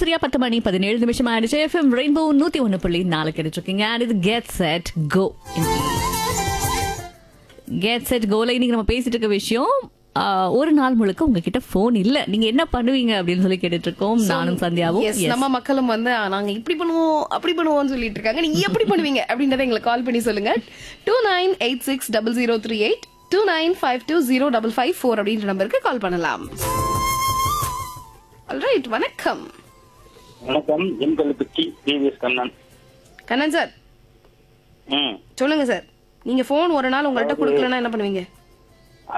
சரியா பத்து மணி பதினேழு நிமிஷம் ஆயிடுச்சு எஃப்எம் ரெயின்போ நூத்தி ஒண்ணு புள்ளி நாலு கிடைச்சிட்டு இருக்கீங்க அண்ட் இது get set go get set கோல இன்னைக்கு நம்ம பேசிட்டு இருக்க விஷயம் ஆ, ஒரு நாள் முழுக்க உங்ககிட்ட போன் இல்ல நீங்க என்ன பண்ணுவீங்க அப்படின்னு சொல்லி கேட்டுட்டு இருக்கோம் நானும் சந்தியாவும் Yes, Yes. நம்ம மக்களும் வந்து ஆ, நாங்க இப்படி பண்ணுவோம் அப்படி பண்ணுவோம்னு சொல்லிட்டு இருக்காங்க நீங்க எப்படி பண்ணுவீங்க அப்படின்றத எங்களுக்கு கால் பண்ணி சொல்லுங்க two nine eight six double zero three eight two nine five two zero double five four அப்படின்ற நம்பருக்கு கால் பண்ணலாம் ஆல்ரைட் வணக்கம் வணக்கம் எம்கல்பட்டி டிவிஎஸ் கண்ணன் கண்ணன் சார் ம் சொல்லுங்க சார் நீங்க போன் ஒரு நாள் உங்கள்ட்ட கொடுக்கலன்னா என்ன பண்ணுவீங்க